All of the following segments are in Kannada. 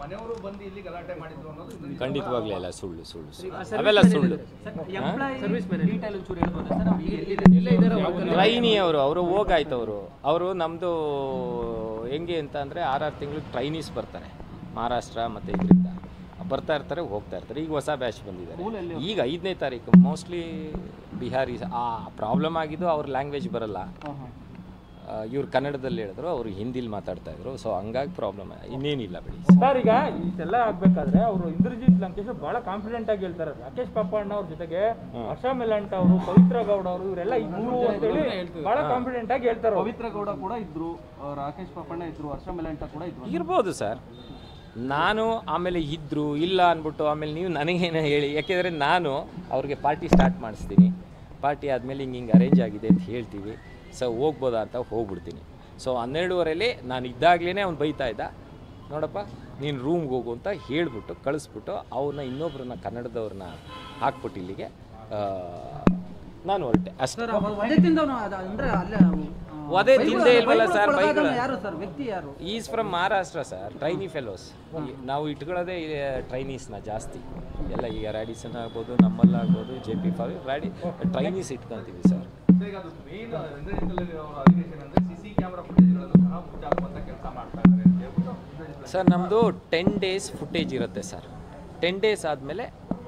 ಮನೆಯವರು ಬಂದು ಇಲ್ಲಿ ಗಲಾಟೆ ಮಾಡಿದ್ರು ಅನ್ನೋದು ಇಂದ್ರಜಿತ್ ಖಂಡಿತವಾಗ್ಲೇ ಇಲ್ಲ ಸುಳ್ಳು ಸುಳ್ಳು ಸುಳ್ಳು ಅವೆಲ್ಲ ಸುಳ್ಳು ಸರ್ವಿಸ್ ಡೀಟೇಲ್ ಒಂಚೂರು ಹೇಳ್ಬೋದಾ ಸರ್ ಅವ್ರು ಈಗ ಎಲ್ಲಿದ್ದಾರೆ ಟ್ರೈನಿ ಅವರು ಅವರು ಹೋಗಾಯ್ತು ಅವರು ಅವರು ನಮ್ಮದು ಹೆಂಗೆ ಅಂತ ಅಂದರೆ ಆರಾರು ತಿಂಗಳು ಟ್ರೈನೀಸ್ ಬರ್ತಾರೆ ಮಹಾರಾಷ್ಟ್ರ ಮತ್ತು ಇದರಿಂದ ಬರ್ತಾ ಇರ್ತಾರೆ ಹೋಗ್ತಾ ಇರ್ತಾರೆ ಈಗ ಹೊಸ ಬ್ಯಾಚ್ ಬಂದಿದ್ದಾರೆ ಈಗ ಐದನೇ ತಾರೀಕು ಮೋಸ್ಟ್ಲಿ ಬಿಹಾರಿ ಆ ಪ್ರಾಬ್ಲಮ್ ಆಗಿದ್ದು ಅವ್ರ ಲ್ಯಾಂಗ್ವೇಜ್ ಬರಲ್ಲ ಇವ್ರು ಕನ್ನಡದಲ್ಲಿ ಹೇಳಿದ್ರು ಅವರು ಹಿಂದಿಲಿ ಮಾತಾಡ್ತಾ ಇದ್ರು ಸೊ ಹಂಗಾಗಿ ಪ್ರಾಬ್ಲಮ್ ಇನ್ನೇನಿಲ್ಲ ಬಿಡಿ ಸರ್ ಈಗ ಇಷ್ಟೆಲ್ಲ ಆಗ್ಬೇಕಾದ್ರೆ ಅವರು ಇಂದ್ರಜಿತ್ ಲಂಕೇಶ್ ಬಹಳ ಕಾನ್ಫಿಡೆಂಟ್ ಆಗಿ ಹೇಳ್ತಾರೆ ರಾಕೇಶ್ ಪಾಪಣ್ಣ ಅವ್ರ ಜೊತೆಗೆ ಹರ್ಷ ಮೆಲಂಟ್ ಅವರು ಪವಿತ್ರ ಗೌಡ ಅವರು ಇವರೆಲ್ಲ ಇದ್ರು ಅಂತೇಳಿ ಬಹಳ ಕಾನ್ಫಿಡೆಂಟ್ ಆಗಿ ಹೇಳ್ತಾರೆ ಅವ್ರು. ಪವಿತ್ರ ಗೌಡ ಕೂಡ ಇದ್ರು ಆ, ರಾಕೇಶ್ ಪಾಪಣ್ಣ ಇದ್ರು ಹರ್ಷ ಮೆಲಂಟ ಕೂಡ ಇದ್ರು ಇರ್ಬೋದು ಸರ್ ನಾನು ಆಮೇಲೆ ಇದ್ರು ಇಲ್ಲ ಅಂದ್ಬಿಟ್ಟು ಆಮೇಲೆ ನೀವು ನನಗೇನು ಹೇಳಿ ಯಾಕೆಂದರೆ ನಾನು ಅವ್ರಿಗೆ ಪಾರ್ಟಿ ಸ್ಟಾರ್ಟ್ ಮಾಡಿಸ್ತೀನಿ ಪಾರ್ಟಿ ಆದಮೇಲೆ ಹಿಂಗೆ ಹಿಂಗೆ ಅರೇಂಜ್ ಆಗಿದೆ ಅಂತ ಹೇಳ್ತೀವಿ ಸೊ ಹೋಗ್ಬೋದಾ ಅಂತ ಹೋಗ್ಬಿಡ್ತೀನಿ ಸೊ ಹನ್ನೆರಡುವರೆಲಿ ನಾನು ಇದ್ದಾಗಲೇ ಅವ್ನು ಬೈತಾ ಇದ್ದ ನೋಡಪ್ಪ ನೀನು ರೂಮ್ಗೆ ಹೋಗು ಅಂತ ಹೇಳ್ಬಿಟ್ಟು ಕಳಿಸ್ಬಿಟ್ಟು ಅವ್ರನ್ನ ಇನ್ನೊಬ್ರನ್ನ ಕನ್ನಡದವ್ರನ್ನ ಹಾಕ್ಬಿಟ್ಟು ಇಲ್ಲಿಗೆ ಆ, ನಾನು ಹೊರಟೆ ಅಷ್ಟೇ ವಧೆ ತಿಂದವನು ಅದ ಅಂದ್ರೆ ಅಲ್ಲೇ ವಧೆ ತಿಂದೇ ಇಲ್ವಲ್ಲ ಸರ್ ಬೈಗಳು ಯಾರು ಸರ್ ವ್ಯಕ್ತಿ ಯಾರು is from Maharashtra sir trainee fellows ನಾವು ಇಟ್ಕೊಳ್ಳೋದೇ ಟ್ರೈನೀಸ್ನ ಜಾಸ್ತಿ ಎಲ್ಲ ಈಗ ರ್ಯಾಡಿಸನ್ ಆಗ್ಬೋದು ನಮ್ಮಲ್ಲಾಗ್ಬೋದು ಜೆ ಪಿ ಫಾರ್ ರ್ಯಾಡಿ ಟ್ರೈನೀಸ್ ಇಟ್ಕೊಂತೀವಿ ಸರ್ ಸೊ ಈಗ ಅದು ಮೇನ್ ಇಂದ್ರಜಿತ್ ಅವರ ಅಲಿಗೇಷನ್ ಅಂದ್ರೆ ಸಿಸಿ ಕ್ಯಾಮೆರಾ ಫುಟೇಜ್ಗಳನ್ನು ಸಹ ಮುಚ್ಚಾಕುವಂತ ಕೆಲಸ ಮಾಡ್ತಾ ಇದ್ದಾರೆ ಅಂತ ಹೇಳ್ಬಿಟ್ಟು ಇಂದ್ರಜಿತ್ ಸರ್ ನಮ್ಮದು ಟೆನ್ ಡೇಸ್ ಫುಟೇಜ್ ಇರುತ್ತೆ ಸರ್ ಟೆನ್ ಡೇಸ್ ಆದಮೇಲೆ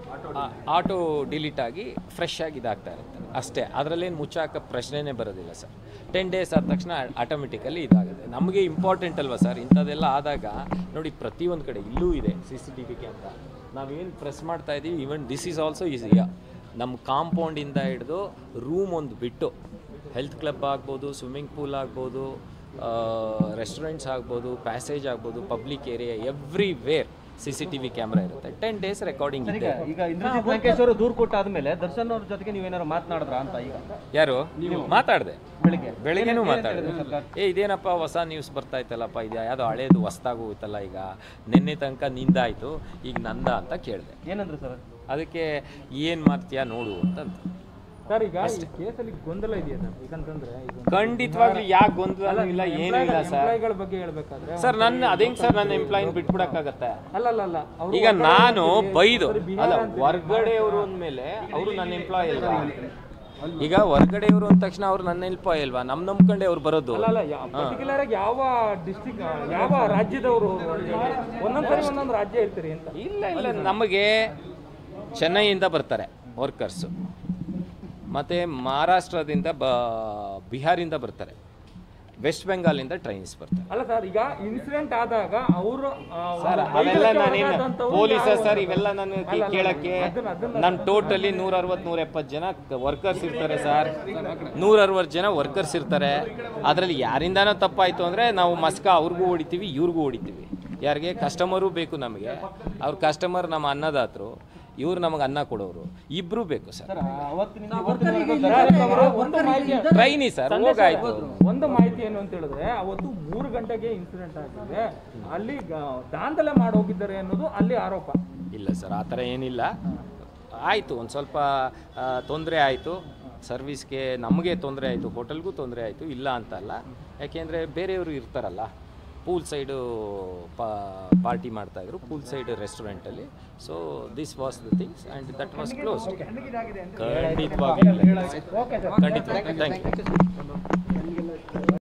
ಆಟೋ ಡಿಲೀಟ್ ಆಗಿ ಫ್ರೆಶ್ ಆಗಿ ಇದಾಗ್ತಾ ಇರುತ್ತೆ ಅಷ್ಟೇ ಅದರಲ್ಲೇನು ಮುಚ್ಚಾಕ ಪ್ರಶ್ನೆನೇ ಬರೋದಿಲ್ಲ ಸರ್ ಟೆನ್ ಡೇಸ್ ಆದ ತಕ್ಷಣ ಆಟೋಮೆಟಿಕಲಿ ಇದಾಗುತ್ತೆ ನಮಗೆ ಇಂಪಾರ್ಟೆಂಟ್ ಅಲ್ವಾ ಸರ್ ಇಂಥದ್ದೆಲ್ಲ ಆದಾಗ ನೋಡಿ ಪ್ರತಿಯೊಂದು ಕಡೆ ಇಲ್ಲೂ ಇದೆ C C T V camera ನಾವೇನು ಪ್ರೆಸ್ ಮಾಡ್ತಾ ಇದ್ದೀವಿ even this is also is ನಮ್ಮ ಕಾಂಪೌಂಡಿಂದ ಹಿಡಿದು ರೂಮ್ ಒಂದು ಬಿಟ್ಟು ಹೆಲ್ತ್ ಕ್ಲಬ್ ಆಗ್ಬೋದು ಸ್ವಿಮ್ಮಿಂಗ್ ಪೂಲ್ ಆಗ್ಬೋದು ರೆಸ್ಟೋರೆಂಟ್ಸ್ ಆಗ್ಬೋದು ಪ್ಯಾಸೇಜ್ ಆಗ್ಬೋದು public area everywhere C C T V camera ಇರುತ್ತೆ ಟೆನ್ ಡೇಸ್ ರೆಕಾರ್ಡಿಂಗ್ ಇದೆ ಈಗ ಇಂದ್ರಜಿತ್ ಲಂಕೇಶ್ ಅವರು ದೂರು ಕೊಟ್ಟಾದ್ಮೇಲೆ ದರ್ಶನ್ ಅವ್ರ ಜೊತೆಗೆ ನೀವೇನಾದ್ರು ಮಾತನಾಡಿದ್ರ ಅಂತ ಈಗ ಯಾರು ಮಾತಾಡಿದೆ ಬೆಳಿಗ್ಗೆ ಬೆಳಿಗ್ಗೆನೂ ಮಾತಾಡಿದೆ ಏ ಇದೇನಪ್ಪ ಹೊಸ ನ್ಯೂಸ್ ಬರ್ತಾ ಇತ್ತಲ್ಲಪ್ಪ ಇದು ಯಾವುದೋ ಹಳೇದು ಹೊಸ್ದಾಗಿ ಹೋಯ್ತಲ್ಲ ಈಗ ನಿನ್ನೆ ತನಕ ನಿಂದಾಯಿತು ಈಗ ನಂದ ಅಂತ ಕೇಳಿದೆ ಏನಂದ್ರು ಸರ್ ಅದಕ್ಕೆ ಏನು ಮಾಡ್ತೀಯಾ ನೋಡು ಅಂತಂತ ಸರ್ ಈಗ ಈ ಕೇಸಲ್ಲಿ ಗೊಂದಲ ಇದೆಯಾ ಸರ್ ಯಾಕಂತಂದ್ರೆ ಈಗ ಖಂಡಿತವಾಗ್ಲೂ ಯಾಕೆ ಗೊಂದಲ ಇಲ್ಲ ಏನೂ ಇಲ್ಲ ಸರ್ ಎಂಪ್ಲಾಯ್ಗಳ ಬಗ್ಗೆ ಹೇಳ್ಬೇಕಾದ್ರೆ ಸರ್ ನನ್ನ ಅದೇಂಗೆ ಸರ್ ನನ್ನ ಎಂಪ್ಲಾಯಿನ ಬಿಟ್ಬಿಡಕ್ಕಾಗತ್ತೆ ಅಲ್ಲ ಅಲ್ಲ ಅಲ್ಲ ಅವ್ರು ಈಗ ನಾನು ಬೈದು ಅಲ್ಲ ಹೊರ್ಗಡೆಯವರು ಅಂದಮೇಲೆ ಅವರು ನನ್ನ ಎಂಪ್ಲಾಯ್ ಅಲ್ವಾ ಈಗ ಹೊರ್ಗಡೆಯವರು ಅಂದ ತಕ್ಷಣ ಅವ್ರು ನನ್ನ ಎಂಪ್ಲಾಯ್ ಅಲ್ವಾ ನಮ್ ನಂಬ್ಕೊಂಡೆ ಅವ್ರು ಬರೋದು ಅಲ್ಲ ಅಲ್ಲ ಪರ್ಟಿಕ್ಯುಲರ್ ಆಗಿ ಯಾವ ಡಿಸ್ಟ್ರಿಕ್ಟ್ ಯಾವ ರಾಜ್ಯದವರು ಒಂದೊಂದ್ಸರಿ ಒಂದೊಂದು ರಾಜ್ಯ ಹೇಳ್ತೀರಿ ಅಂತ ಇಲ್ಲ ಇಲ್ಲ ನಮಗೆ ಚೆನ್ನೈಯಿಂದ ಬರ್ತಾರೆ ವರ್ಕರ್ಸು ಮತ್ತು ಮಹಾರಾಷ್ಟ್ರದಿಂದ ಬ ಬಿಹಾರಿಂದ ಬರ್ತಾರೆ ವೆಸ್ಟ್ ಬೆಂಗಾಲಿಂದ ಟ್ರೈನ್ಸ್ ಬರ್ತಾರೆ ಅಲ್ಲ ಸರ್ ಈಗ ಇನ್ಸಿಡೆಂಟ್ ಆದಾಗ ಅವರು ಸರ್ ಅವೆಲ್ಲ ನಾನೇನು ಪೊಲೀಸ ಸರ್ ಇವೆಲ್ಲ ನಾನು ಕೇ- ಕೇಳಕ್ಕೆ ನನ್ನ ಟೋಟಲಿ ನೂರ ಅರವತ್ತು ನೂರ ಎಪ್ಪತ್ತು ಜನ ವರ್ಕರ್ಸ್ ಇರ್ತಾರೆ ಸರ್ ನೂರ ಅರವತ್ತು ಜನ ವರ್ಕರ್ಸ್ ಇರ್ತಾರೆ ಅದರಲ್ಲಿ ಯಾರಿಂದಾನೋ ತಪ್ಪಾಯಿತು ಅಂದರೆ ನಾವು ಮಸ್ಕ ಅವ್ರಿಗೂ ಹೊಡಿತೀವಿ ಇವ್ರಿಗೂ ಹೊಡಿತೀವಿ ಯಾರಿಗೆ ಕಸ್ಟಮರು ಬೇಕು ನಮಗೆ ಅವ್ರ ಕಸ್ಟಮರ್ ನಮ್ಮ ಅನ್ನದಾತರು ಇವ್ರು ನಮಗೆ ಅನ್ನ ಕೊಡೋರು ಇಬ್ಬರೂ ಬೇಕು ಸರ್ ಅವತ್ತಿನಿಂದ ಒಂದು ಮಾಹಿತಿ ಟ್ರೈನಿ ಸರ್ ಹೋಗಾಯ್ತು ಒಂದು ಮಾಹಿತಿ ಏನು ಅಂತ ಹೇಳಿದ್ರೆ ಅವತ್ತು ಮೂರು ಗಂಟೆಗೆ ಇನ್ಸಿಡೆಂಟ್ ಆಗಿದೆ ಅಲ್ಲಿ ಗ- ದಾಂಧಲೆ ಮಾಡಿ ಹೋಗಿದ್ದಾರೆ ಅನ್ನೋದು ಅಲ್ಲಿ ಆರೋಪ ಇಲ್ಲ ಸರ್ ಆ ಥರ ಏನಿಲ್ಲ ಆಯಿತು ಒಂದು ಸ್ವಲ್ಪ ತೊಂದರೆ ಆಯಿತು ಸರ್ವಿಸ್ಗೆ ನಮಗೆ ತೊಂದರೆ ಆಯಿತು ಹೋಟೆಲ್ಗೂ ತೊಂದರೆ ಆಯಿತು ಇಲ್ಲ ಅಂತಲ್ಲ ಯಾಕೆಂದರೆ ಬೇರೆಯವರು ಇರ್ತಾರಲ್ಲ ಪೂಲ್ ಸೈಡು ಪಾ ಪಾರ್ಟಿ ಮಾಡ್ತಾಯಿದ್ರು ಪೂಲ್ ಸೈಡ್ ರೆಸ್ಟೋರೆಂಟಲ್ಲಿ so this was the things and that was close ಖಂಡಿತವಾಗ್ಲೂ ಇಲ್ಲ. ಖಂಡಿತವಾಗ್ಲೂ ಥ್ಯಾಂಕ್ ಯು